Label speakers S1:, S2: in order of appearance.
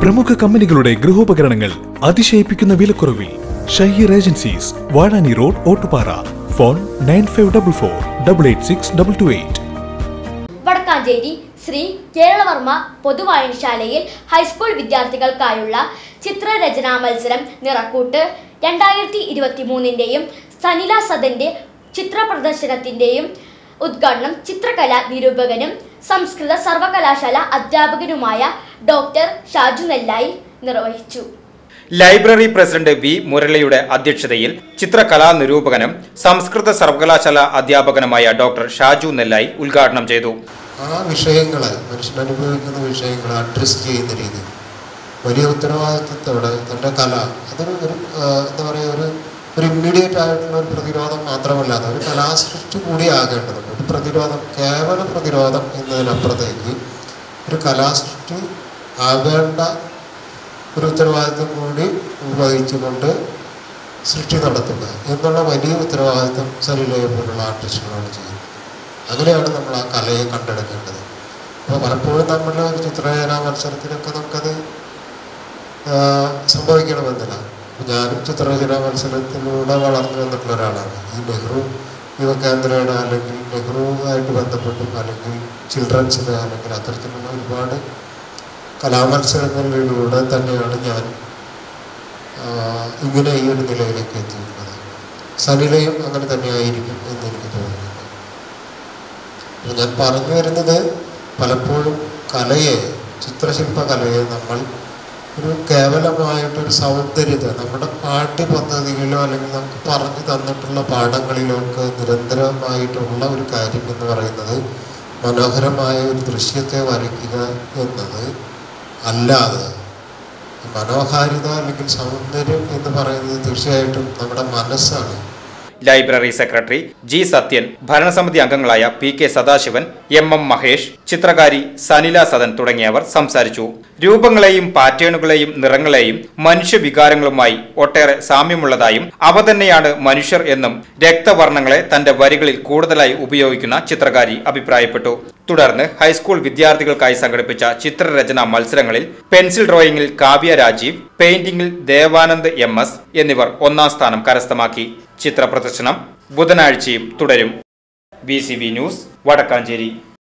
S1: പ്രമുഖ കമ്പനികളുടെ ഗൃഹോപകരണങ്ങൾ അതിശയിപ്പിക്കുന്ന വിലക്കുറവിൽ Shaheer agencies Vazhani road Ottupara phone nine five double four double eight six double two eight
S2: Vadakkanchery Sree Keralavarma പൊതുവായനശാലയിൽ ഹൈസ്കൂൾ വിദ്യാർത്ഥികൾക്കായുള്ള ചിത്രരചനാ മത്സരം നിറക്കൂട്ട് രണ്ടായിരത്തി ഇരുപത്തി മൂന്നിൻ്റെയും സനില സദന്റെ ചിത്ര പ്രദർശനത്തിൻ്റെയും ഉദ്ഘാടനം ചിത്രകലാ നിരൂപകനും സംസ്കൃത സർവകലാശാല അധ്യാപകനുമായ ഡോക്ടർ ഷാജു നെല്ലായി നിർവഹിച്ചു
S3: ലൈബ്രറി പ്രസിഡന്റ് വി മുരളിയുടെ അധ്യക്ഷതയിൽ ചിത്രകലാ നിരൂപകനും സംസ്കൃത സർവകലാശാല അധ്യാപകനുമായ ഡോക്ടർ ഷാജു നെല്ലായി ഉദ്ഘാടനം ചെയ്തു
S4: ആ വിഷയങ്ങളെ മനുഷ്യൻ അനുഭവിക്കുന്ന വിഷയങ്ങളെ അഡ്രസ് ചെയ്യുന്ന രീതി വലിയ ഉത്തരവാദിത്വത്തോടെ തൻ്റെ കല അതൊരു ഒരു ആ, എന്താ പറയുക ഒരു ഒരു ഇമ്മീഡിയറ്റ് ആയിട്ടുള്ള ഒരു പ്രതിരോധം മാത്രമല്ലാതെ ഒരു കലാസൃഷ്ടി കൂടി ആകേണ്ടതുണ്ട് ഒരു പ്രതിരോധം കേവല പ്രതിരോധം എന്നതിനപ്പുറത്തേക്ക് ഒരു കലാസൃഷ്ടി ആകേണ്ട ഒരു ഉത്തരവാദിത്വം കൂടി വഹിച്ചുകൊണ്ട് സൃഷ്ടി നടത്തുക എന്നുള്ള വലിയ ഉത്തരവാദിത്വം സലിലയെ പോലുള്ള ആർട്ടിസ്റ്റുകളാണ് ചെയ്യുന്നത് അങ്ങനെയാണ് നമ്മൾ ആ കലയെ കണ്ടെടുക്കേണ്ടത് അപ്പോൾ പലപ്പോഴും നമ്മളുടെ ഒരു ചിത്രരചനാ മത്സരത്തിലൊക്കെ നമുക്കത് ആ, സംഭവിക്കണമെന്നില്ല ഞാനും ചിത്രരചനാ മത്സരത്തിലൂടെ വളർന്നു വന്നിട്ടുള്ള ഒരാളാണ് ഈ നെഹ്റു യുവകേന്ദ്രയുടെ അല്ലെങ്കിൽ നെഹ്റുവുമായിട്ട് ബന്ധപ്പെട്ടും അല്ലെങ്കിൽ ചിൽഡ്രൻസിന് അല്ലെങ്കിൽ അത്തരത്തിലുള്ള ഒരുപാട് കലാമത്സരങ്ങളിലൂടെ തന്നെയാണ് ഞാൻ ആ, ഇങ്ങനെ ഈ ഒരു നിലയിലേക്ക് എത്തിയിട്ടുള്ളത് സനിലയും അങ്ങനെ തന്നെയായിരിക്കും എന്ന് എനിക്ക് തോന്നുന്നുണ്ട് അപ്പോൾ ഞാൻ പറഞ്ഞു വരുന്നത് പലപ്പോഴും കലയെ ചിത്രശില്പ കലയെ നമ്മൾ ഒരു കേവലമായിട്ടൊരു സൗന്ദര്യത നമ്മുടെ പാഠ്യപദ്ധതിയിലോ അല്ലെങ്കിൽ നമുക്ക് പറഞ്ഞു തന്നിട്ടുള്ള പാഠങ്ങളിലോ ഒക്കെ നിരന്തരമായിട്ടുള്ള ഒരു കാര്യം എന്ന് പറയുന്നത് മനോഹരമായ ഒരു ദൃശ്യത്തെ വരയ്ക്കുക എന്നത് അല്ലാതെ മനോഹാരിത അല്ലെങ്കിൽ സൗന്ദര്യം എന്ന് പറയുന്നത് തീർച്ചയായിട്ടും നമ്മുടെ മനസ്സാണ്
S3: ലൈബ്രറി സെക്രട്ടറി ജി സത്യൻ ഭരണസമിതി അംഗങ്ങളായ P K Sadasivan M M Mahesh ചിത്രകാരി സനില സദൻ തുടങ്ങിയവർ സംസാരിച്ചു രൂപങ്ങളെയും പാറ്റേണുകളെയും നിറങ്ങളെയും മനുഷ്യവികാരങ്ങളുമായി ഒട്ടേറെ സാമ്യമുള്ളതായും അവ തന്നെയാണ് മനുഷ്യർ എന്നും രക്തവർണ്ണങ്ങളെ തന്റെ വരികളിൽ കൂടുതലായി ഉപയോഗിക്കുന്ന ചിത്രകാരി അഭിപ്രായപ്പെട്ടു തുടർന്ന് ഹൈസ്കൂൾ വിദ്യാർത്ഥികൾക്കായി സംഘടിപ്പിച്ച ചിത്രരചനാ മത്സരങ്ങളിൽ പെൻസിൽ ഡ്രോയിങ്ങിൽ കാവ്യ രാജീവ് പെയിന്റിംഗിൽ ദേവാനന്ദ് എം എസ് എന്നിവർ ഒന്നാം സ്ഥാനം കരസ്ഥമാക്കി ചിത്ര പ്രദർശനം ബുധനാഴ്ചയും തുടരും ബി ന്യൂസ് വടക്കാഞ്ചേരി